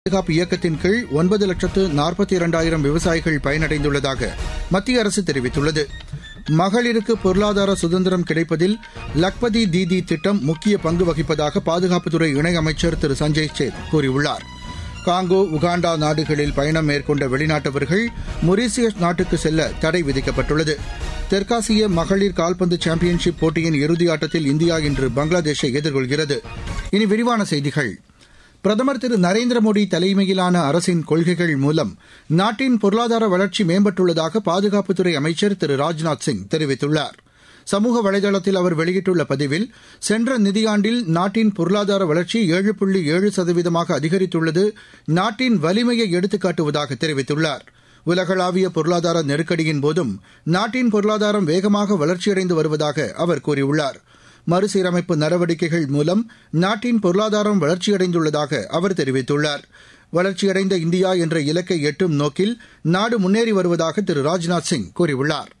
பாதுகாப்பு இயக்கத்தின் கீழ் ஒன்பது லட்சத்து நாற்பத்தி இரண்டாயிரம் விவசாயிகள் பயனடைந்துள்ளதாக மத்திய அரசு தெரிவித்துள்ளது மகளிருக்கு பொருளாதார சுதந்திரம் கிடைப்பதில் லக்பதி தீதி திட்டம் முக்கிய பங்கு வகிப்பதாக பாதுகாப்புத்துறை இணையமைச்சர் திரு சஞ்சய் சேத் கூறியுள்ளார் காங்கோ உகாண்டா நாடுகளில் பயணம் மேற்கொண்ட வெளிநாட்டவர்கள் மொரீசியஸ் நாட்டுக்கு செல்ல தடை விதிக்கப்பட்டுள்ளது தெற்காசிய மகளிர் கால்பந்து சாம்பியன்ஷிப் போட்டியின் இறுதி ஆட்டத்தில் இந்தியா இன்று பங்களாதேஷை எதிர்கொள்கிறது இனி விரிவான செய்திகள் பிரதமர் திரு நரேந்திர மோடி தலைமையிலான அரசின் கொள்கைகள் மூலம் நாட்டின் பொருளாதார வளர்ச்சி மேம்பட்டுள்ளதாக பாதுகாப்புத்துறை அமைச்சர் திரு ராஜ்நாத் சிங் தெரிவித்துள்ளார் சமூக வலைதளத்தில் அவர் வெளியிட்டுள்ள பதிவில் சென்ற நிதியாண்டில் நாட்டின் பொருளாதார வளர்ச்சி ஏழு புள்ளி ஏழு சதவீதமாக அதிகரித்துள்ளது நாட்டின் வலிமையை எடுத்துக்காட்டுவதாக தெரிவித்துள்ளார் உலகளாவிய பொருளாதார நெருக்கடியின் போதும் நாட்டின் பொருளாதாரம் வேகமாக வளர்ச்சியடைந்து வருவதாக அவர் கூறியுள்ளார் மறுசீரமைப்பு நடவடிக்கைகள் மூலம் நாட்டின் பொருளாதாரம் வளர்ச்சியடைந்துள்ளதாக அவர் தெரிவித்துள்ளார் வளர்ச்சியடைந்த இந்தியா என்ற இலக்கை எட்டும் நோக்கில் நாடு முன்னேறி வருவதாக திரு ராஜ்நாத் சிங் கூறியுள்ளார்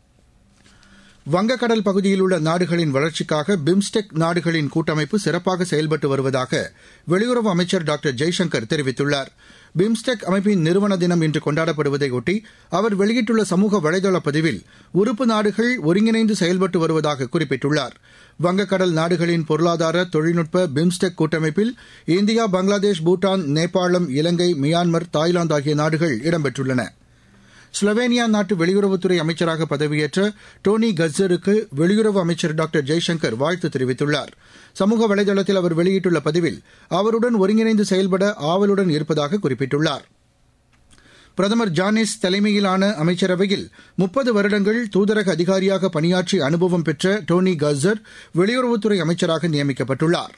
வங்கக்கடல் பகுதியில் உள்ள நாடுகளின் வளர்ச்சிக்காக பிம்ஸ்டெக் நாடுகளின் கூட்டமைப்பு சிறப்பாக செயல்பட்டு வருவதாக வெளியுறவு அமைச்சர் டாக்டர் ஜெய்சங்கர் தெரிவித்துள்ளார் பிம்ஸ்டெக் அமைப்பின் நிறுவன தினம் இன்று கொண்டாடப்படுவதையொட்டி அவர் வெளியிட்டுள்ள சமூக வலைதள பதிவில் உறுப்பு நாடுகள் ஒருங்கிணைந்து செயல்பட்டு வருவதாக குறிப்பிட்டுள்ளார் வங்கக்கடல் நாடுகளின் பொருளாதார தொழில்நுட்ப பிம்ஸ்டெக் கூட்டமைப்பில் இந்தியா பங்களாதேஷ் பூட்டான் நேபாளம் இலங்கை மியான்மர் தாய்லாந்து ஆகிய நாடுகள் இடம்பெற்றுள்ளன ஸ்லோவேனியா நாட்டு வெளியுறவுத்துறை அமைச்சராக பதவியேற்ற டோனி கஸ்ஸருக்கு வெளியுறவு அமைச்சர் டாக்டர் ஜெய்சங்கர் வாழ்த்து தெரிவித்துள்ளார் சமூக வலைதளத்தில் அவர் வெளியிட்டுள்ள பதிவில் அவருடன் ஒருங்கிணைந்து செயல்பட ஆவலுடன் இருப்பதாக குறிப்பிட்டுள்ளார் பிரதமர் ஜானிஸ் தலைமையிலான அமைச்சரவையில் முப்பது வருடங்கள் தூதரக அதிகாரியாக பணியாற்றி அனுபவம் பெற்ற டோனி கஸ்ஸர் வெளியுறவுத்துறை அமைச்சராக நியமிக்கப்பட்டுள்ளார்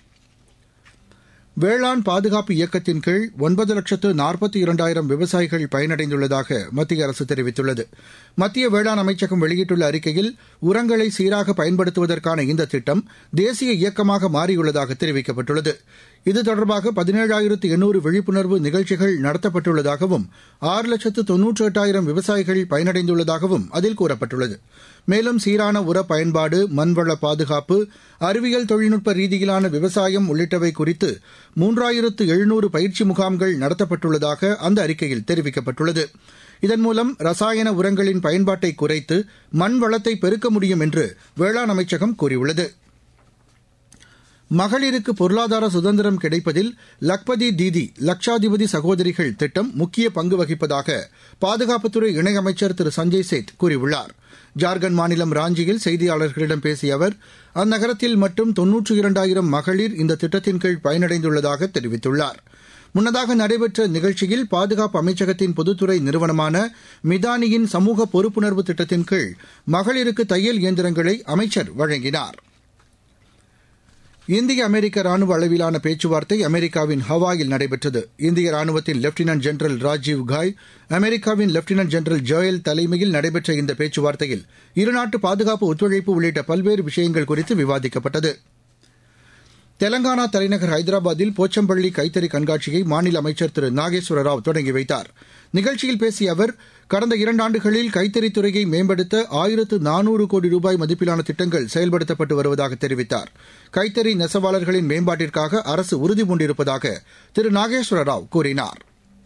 வேளாண் பாதுகாப்பு இயக்கத்தின் கீழ் ஒன்பது லட்சத்து நாற்பத்தி இரண்டாயிரம் விவசாயிகள் பயனடைந்துள்ளதாக மத்திய அரசு தெரிவித்துள்ளது மத்திய வேளாண் அமைச்சகம் வெளியிட்டுள்ள அறிக்கையில் உரங்களை சீராக பயன்படுத்துவதற்கான இந்த திட்டம் தேசிய இயக்கமாக மாறியுள்ளதாக தெரிவிக்கப்பட்டுள்ளது இது தொடர்பாக பதினேழாயிரத்து எண்ணூறு விழிப்புணர்வு நிகழ்ச்சிகள் நடத்தப்பட்டுள்ளதாகவும் ஆறு லட்சத்து தொன்னூற்றி எட்டாயிரம் விவசாயிகள் பயனடைந்துள்ளதாகவும் அதில் கூறப்பட்டுள்ளது மேலும் சீரான உர பயன்பாடு மண்வள பாதுகாப்பு அறிவியல் தொழில்நுட்ப ரீதியிலான விவசாயம் உள்ளிட்டவை குறித்து மூன்றாயிரத்து எழுநூறு பயிற்சி முகாம்கள் நடத்தப்பட்டுள்ளதாக அந்த அறிக்கையில் தெரிவிக்கப்பட்டுள்ளது இதன் மூலம் ரசாயன உரங்களின் பயன்பாட்டை குறைத்து மண் வளத்தை பெருக்க முடியும் என்று வேளாண் அமைச்சகம் கூறியுள்ளது மகளிருக்கு பொருளாதார சுதந்திரம் கிடைப்பதில் லக்பதி தீதி லட்சாதிபதி சகோதரிகள் திட்டம் முக்கிய பங்கு வகிப்பதாக பாதுகாப்புத்துறை இணையமைச்சர் திரு சஞ்சய் சேத் கூறியுள்ளார் ஜார்க்கண்ட் மாநிலம் ராஞ்சியில் செய்தியாளர்களிடம் பேசிய அவர் அந்நகரத்தில் மட்டும் தொன்னூற்றி இரண்டாயிரம் மகளிர் இந்த திட்டத்தின் கீழ் பயனடைந்துள்ளதாக தெரிவித்துள்ளார் முன்னதாக நடைபெற்ற நிகழ்ச்சியில் பாதுகாப்பு அமைச்சகத்தின் பொதுத்துறை நிறுவனமான மிதானியின் சமூக பொறுப்புணர்வு திட்டத்தின் கீழ் மகளிருக்கு தையல் இயந்திரங்களை அமைச்சர் வழங்கினார் இந்திய அமெரிக்க ராணுவ அளவிலான பேச்சுவார்த்தை அமெரிக்காவின் ஹவாயில் நடைபெற்றது இந்திய ராணுவத்தின் லெப்டினன்ட் ஜெனரல் ராஜீவ் காய் அமெரிக்காவின் லெப்டினன்ட் ஜெனரல் ஜோயல் தலைமையில் நடைபெற்ற இந்த பேச்சுவார்த்தையில் இருநாட்டு பாதுகாப்பு ஒத்துழைப்பு உள்ளிட்ட பல்வேறு விஷயங்கள் குறித்து விவாதிக்கப்பட்டது தெலங்கானா தலைநகர் ஹைதராபாத்தில் போச்சம்பள்ளி கைத்தறி கண்காட்சியை மாநில அமைச்சர் திரு நாகேஸ்வர ராவ் தொடங்கி வைத்தார் நிகழ்ச்சியில் பேசிய அவர் கடந்த இரண்டாண்டுகளில் கைத்தறித் துறையை மேம்படுத்த ஆயிரத்து நானூறு கோடி ரூபாய் மதிப்பிலான திட்டங்கள் செயல்படுத்தப்பட்டு வருவதாக தெரிவித்தார் கைத்தறி நெசவாளர்களின் மேம்பாட்டிற்காக அரசு உறுதிபூண்டிருப்பதாக திரு நாகேஸ்வர ராவ் கூறினார்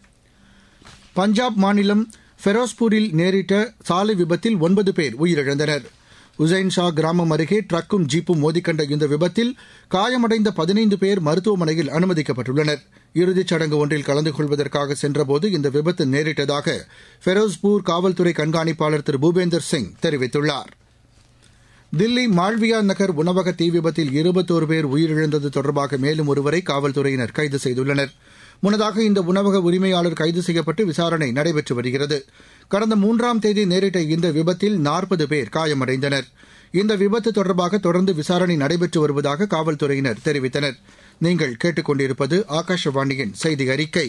பஞ்சாப் மாநிலம் ஃபெரோஸ்பூரில் நேரிட்ட சாலை விபத்தில் ஒன்பது பேர் உயிரிழந்தனர் உசைன் ஷா கிராமம் அருகே ட்ரக்கும் ஜீப்பும் மோதிக்கண்ட இந்த விபத்தில் காயமடைந்த பதினைந்து பேர் மருத்துவமனையில் அனுமதிக்கப்பட்டுள்ளனர் இறுதிச் சடங்கு ஒன்றில் கலந்து கொள்வதற்காக சென்றபோது இந்த விபத்து நேரிட்டதாக ஃபெரோஸ்பூர் காவல்துறை கண்காணிப்பாளர் திரு பூபேந்தர் சிங் தெரிவித்துள்ளார் தில்லி மால்வியா நகர் உணவக தீ விபத்தில் இருபத்தோரு பேர் உயிரிழந்தது தொடர்பாக மேலும் ஒருவரை காவல்துறையினர் கைது செய்துள்ளனர் முன்னதாக இந்த உணவக உரிமையாளர் கைது செய்யப்பட்டு விசாரணை நடைபெற்று வருகிறது கடந்த மூன்றாம் தேதி நேரிட்ட இந்த விபத்தில் நாற்பது பேர் காயமடைந்தனர் இந்த விபத்து தொடர்பாக தொடர்ந்து விசாரணை நடைபெற்று வருவதாக காவல்துறையினர் தெரிவித்தனர் நீங்கள் கேட்டுக்கொண்டிருப்பது ஆகாஷவாணியின் செய்தி அறிக்கை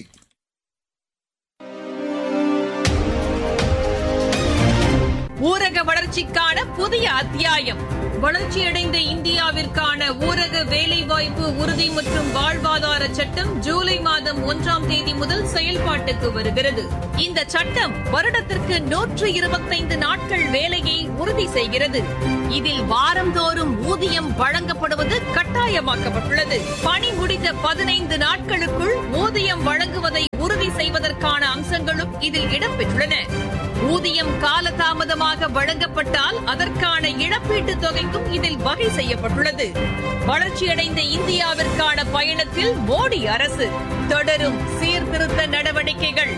ஊரக வளர்ச்சிக்கான புதிய அத்தியாயம் வளர்ச்சியடைந்த இந்தியாவிற்கான ஊரக வேலைவாய்ப்பு உறுதி மற்றும் வாழ்வாதார சட்டம் ஜூலை மாதம் ஒன்றாம் தேதி முதல் செயல்பாட்டுக்கு வருகிறது இந்த சட்டம் வருடத்திற்கு நூற்று இருபத்தைந்து நாட்கள் வேலையை உறுதி செய்கிறது இதில் வாரந்தோறும் ஊதியம் வழங்கப்படுவது கட்டாயமாக்கப்பட்டுள்ளது பணி முடிந்த பதினைந்து நாட்களுக்குள் ஊதியம் வழங்குவதை உறுதி செய்வதற்கான அம்சங்களும் இதில் இடம்பெற்றுள்ளன ஊதியம் காலதாமதமாக வழங்கப்பட்டால் அதற்கான இழப்பீட்டுத் தொகைக்கும் இதில் வகை செய்யப்பட்டுள்ளது வளர்ச்சியடைந்த இந்தியாவிற்கான பயணத்தில் மோடி அரசு தொடரும் சீர்திருத்த நடவடிக்கைகள்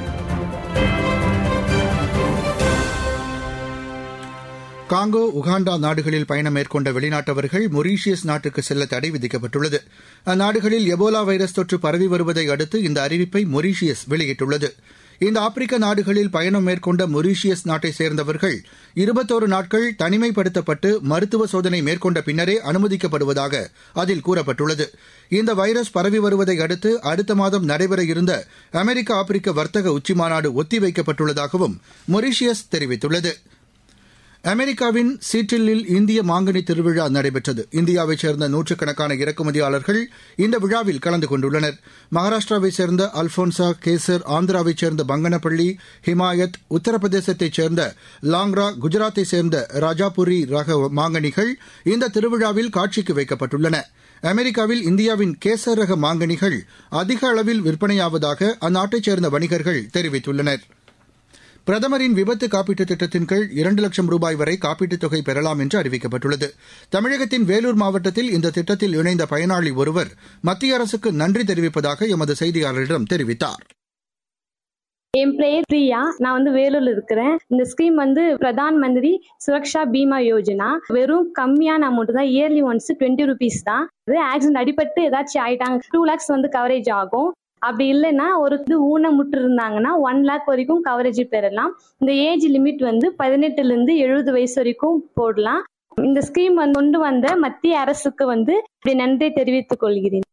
காங்கோ உகாண்டா நாடுகளில் பயணம் மேற்கொண்ட வெளிநாட்டவர்கள் மொரீஷியஸ் நாட்டுக்கு செல்ல தடை விதிக்கப்பட்டுள்ளது அந்நாடுகளில் எபோலா வைரஸ் தொற்று பரவி வருவதை அடுத்து இந்த அறிவிப்பை மொரீஷியஸ் வெளியிட்டுள்ளது இந்த ஆப்பிரிக்க நாடுகளில் பயணம் மேற்கொண்ட மொரீஷியஸ் நாட்டை சேர்ந்தவர்கள் இருபத்தோரு நாட்கள் தனிமைப்படுத்தப்பட்டு மருத்துவ சோதனை மேற்கொண்ட பின்னரே அனுமதிக்கப்படுவதாக அதில் கூறப்பட்டுள்ளது இந்த வைரஸ் பரவி வருவதை அடுத்து அடுத்த மாதம் நடைபெற இருந்த அமெரிக்க ஆப்பிரிக்க வர்த்தக உச்சிமாநாடு ஒத்திவைக்கப்பட்டுள்ளதாகவும் மொரீஷியஸ் தெரிவித்துள்ளது அமெரிக்காவின் சீட்டில்லில் இந்திய மாங்கனி திருவிழா நடைபெற்றது இந்தியாவைச் சேர்ந்த நூற்றுக்கணக்கான இறக்குமதியாளர்கள் இந்த விழாவில் கலந்து கொண்டுள்ளனர் மகாராஷ்டிராவைச் சேர்ந்த அல்போன்சா கேசர் ஆந்திராவைச் சேர்ந்த பங்கனப்பள்ளி ஹிமாயத் உத்தரப்பிரதேசத்தைச் சேர்ந்த லாங்ரா குஜராத்தைச் சேர்ந்த ராஜாபுரி ரக மாங்கனிகள் இந்த திருவிழாவில் காட்சிக்கு வைக்கப்பட்டுள்ளன அமெரிக்காவில் இந்தியாவின் கேசர் ரக மாங்கனிகள் அதிக அளவில் விற்பனையாவதாக அந்நாட்டைச் சேர்ந்த வணிகர்கள் தெரிவித்துள்ளனா் பிரதமரின் விபத்து காப்பீட்டுத் திட்டத்தின் கீழ் இரண்டு லட்சம் ரூபாய் வரை காப்பீட்டுத் தொகை பெறலாம் என்று அறிவிக்கப்பட்டுள்ளது தமிழகத்தின் வேலூர் மாவட்டத்தில் இந்த திட்டத்தில் இணைந்த பயனாளி ஒருவர் மத்திய அரசுக்கு நன்றி தெரிவிப்பதாக எமது செய்தியாளரிடம் தெரிவித்தார் என் பெயர் பிரியா நான் வந்து வேலூர்ல இருக்கிறேன் இந்த ஸ்கீம் வந்து பிரதான் மந்திரி சுரக்ஷா பீமா யோஜனா வெறும் கம்மியான அமௌண்ட் தான் இயர்லி ஒன்ஸ் டுவெண்ட்டி ருபீஸ் தான் இது ஆக்சிடென்ட் அடிபட்டு ஏதாச்சும் ஆயிட்டாங்க டூ லேக்ஸ் வந்து கவரேஜ் ஆகும் அப்படி இல்லைன்னா ஒரு இது ஊனமுற்று இருந்தாங்கன்னா ஒன் லேக் வரைக்கும் கவரேஜ் பெறலாம் இந்த ஏஜ் லிமிட் வந்து பதினெட்டுல இருந்து எழுபது வயசு வரைக்கும் போடலாம் இந்த ஸ்கீம் வந்து கொண்டு வந்த மத்திய அரசுக்கு வந்து இப்படி நன்றி தெரிவித்துக் கொள்கிறேன்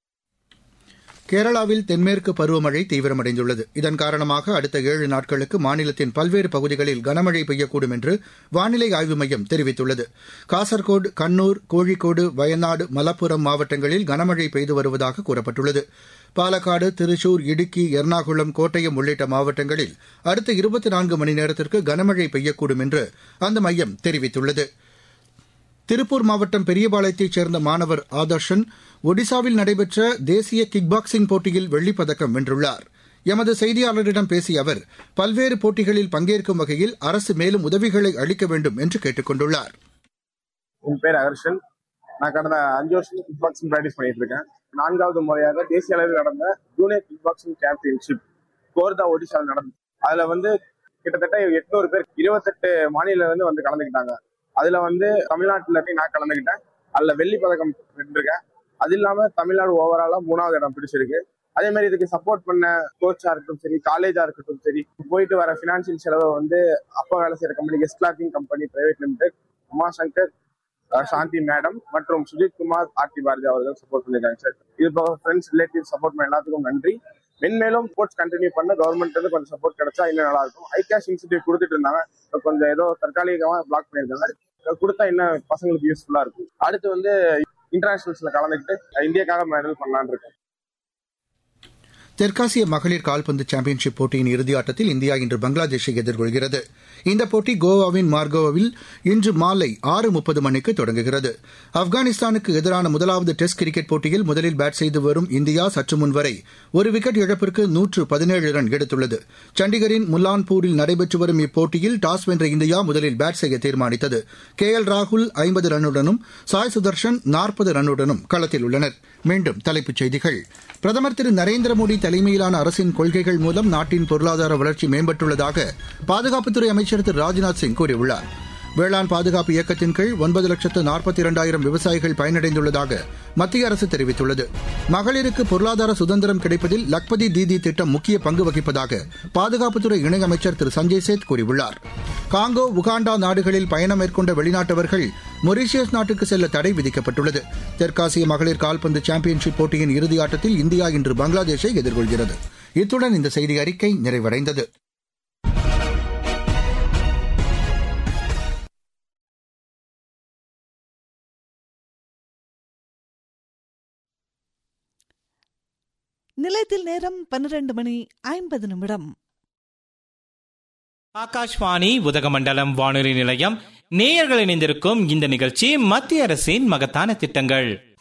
கேரளாவில் தென்மேற்கு பருவமழை தீவிரமடைந்துள்ளது இதன் காரணமாக அடுத்த ஏழு நாட்களுக்கு மாநிலத்தின் பல்வேறு பகுதிகளில் கனமழை பெய்யக்கூடும் என்று வானிலை ஆய்வு மையம் தெரிவித்துள்ளது காசர்கோடு கண்ணூர் கோழிக்கோடு வயநாடு மலப்புரம் மாவட்டங்களில் கனமழை பெய்து வருவதாக கூறப்பட்டுள்ளது பாலக்காடு திருச்சூர் இடுக்கி எர்ணாகுளம் கோட்டயம் உள்ளிட்ட மாவட்டங்களில் அடுத்த இருபத்தி நான்கு மணி நேரத்திற்கு கனமழை பெய்யக்கூடும் என்று அந்த மையம் தெரிவித்துள்ளது திருப்பூர் மாவட்டம் பெரியபாளையத்தைச் சேர்ந்த மாணவர் ஆதர்ஷன் ஒடிசாவில் நடைபெற்ற தேசிய கிக் பாக்ஸிங் போட்டியில் வெள்ளிப் பதக்கம் வென்றுள்ளார் எமது செய்தியாளரிடம் பேசிய அவர் பல்வேறு போட்டிகளில் பங்கேற்கும் வகையில் அரசு மேலும் உதவிகளை அளிக்க வேண்டும் என்று கேட்டுக் கொண்டுள்ளார் என் பேர் அகர்ஷன் நான் கடந்த அஞ்சு வருஷம் கிக் பாக்ஸிங் ப்ராக்டிஸ் பண்ணிட்டு இருக்கேன் நான்காவது முறையாக தேசிய அளவில் நடந்த junior kick boxing championship Khordha ஒடிசாவில் நடந்தது அதுல வந்து கிட்டத்தட்ட எட்நூறு பேர் இருபத்தெட்டு மாநில இருந்து வந்து கலந்துக்கிட்டாங்க அதுல வந்து தமிழ்நாட்டுல போய் நான் கலந்துக்கிட்டேன் அதுல வெள்ளி பதக்கம் வென்றிருக்கேன் அது இல்லாம தமிழ்நாடு ஓவராலா மூணாவது இடம் பிடிச்சிருக்கு அதே மாதிரி இதுக்கு சப்போர்ட் பண்ண கோச்சா இருக்கட்டும் சரி காலேஜா இருக்கட்டும் சரி போயிட்டு வர பினான்சியல் செலவை வந்து அப்பா வேலை செய்யற company guest clothing company private limited Umashankar அஹ், சாந்தி மேடம் மற்றும் சுஜித் குமார் ஆர்த்தி பாரதி அவர்கள் சப்போர்ட் பண்ணிருக்காங்க சார் இது போக ஃப்ரெண்ட்ஸ் ரிலேட்டிவ் சப்போர்ட் பண்ண எல்லாத்துக்கும் நன்றி மென்மேலும் ஸ்போர்ட்ஸ் கண்டினியூ பண்ண கவர்மெண்ட் இருந்து கொஞ்சம் சப்போர்ட் கிடைச்சா இன்னும் நல்லா இருக்கும் ஐ கேஷ் இன்ஸ்டியூட் கொடுத்துட்டு இருந்தாங்க இப்ப கொஞ்சம் ஏதோ தற்காலிகமா பிளாக் பண்ணியிருக்காங்க இதை கொடுத்தா இன்னும் பசங்களுக்கு யூஸ்ஃபுல்லா இருக்கும் அடுத்து வந்து இன்டர்நேஷனல்ஸ்ல கலந்துக்கிட்டு இந்தியாக்காக மெடல் பண்ணலான்னு இருக்கேன் தெற்காசிய மகளிர் கால்பந்து சாம்பியன்ஷிப் போட்டியின் இறுதி ஆட்டத்தில் இந்தியா இன்று பங்களாதேஷை எதிர்கொள்கிறது இந்த போட்டி கோவாவின் மார்கோவில் இன்று மாலை ஆறு முப்பது மணிக்கு தொடங்குகிறது ஆப்கானிஸ்தானுக்கு எதிரான முதலாவது டெஸ்ட் கிரிக்கெட் போட்டியில் முதலில் பேட் செய்து வரும் இந்தியா சற்று முன் வரை ஒரு விக்கெட் இழப்பிற்கு நூற்று பதினேழு ரன் எடுத்துள்ளது சண்டிகரின் முல்லான்பூரில் நடைபெற்று வரும் இப்போட்டியில் டாஸ் வென்ற இந்தியா முதலில் பேட் செய்ய தீர்மானித்தது கே எல் ராகுல் ஐம்பது ரன்னுடனும் சாய் சுதர்ஷன் நாற்பது ரன்னுடனும் களத்தில் உள்ளனர் மீண்டும் தலைப்புச் செய்திகள் பிரதமர் திரு நரேந்திர மோடி தலைமையிலான அரசின் கொள்கைகள் மூலம் நாட்டின் பொருளாதார வளர்ச்சி மேம்பட்டுள்ளதாக பாதுகாப்புத்துறை அமைச்சர் திரு ராஜ்நாத் சிங் கூறியுள்ளார் வேளாண் பாதுகாப்பு இயக்கத்தின் கீழ் ஒன்பது லட்சத்து நாற்பத்தி இரண்டாயிரம் விவசாயிகள் பயனடைந்துள்ளதாக மத்திய அரசு தெரிவித்துள்ளது மகளிருக்கு பொருளாதார சுதந்திரம் கிடைப்பதில் லக்பதி தீதி திட்டம் முக்கிய பங்கு வகிப்பதாக பாதுகாப்புத்துறை இணையமைச்சர் திரு சஞ்சய் சேத் கூறியுள்ளார் காங்கோ உகாண்டா நாடுகளில் பயணம் மேற்கொண்ட வெளிநாட்டவர்கள் மொரீஷியஸ் நாட்டுக்கு செல்ல தடை விதிக்கப்பட்டுள்ளது தெற்காசிய மகளிர் கால்பந்து சாம்பியன்ஷிப் போட்டியின் இறுதி ஆட்டத்தில் இந்தியா இன்று பங்களாதேஷை எதிர்கொள்கிறது இத்துடன் இந்த செய்தி அறிக்கை நிறைவடைந்தது நிலையத்தில் நேரம் பன்னிரண்டு மணி ஐம்பது நிமிடம் ஆகாஷ்வாணி உதகமண்டலம் வானொலி நிலையம் நேயர்கள் இணைந்திருக்கும் இந்த நிகழ்ச்சி மத்திய அரசின் மகத்தான திட்டங்கள்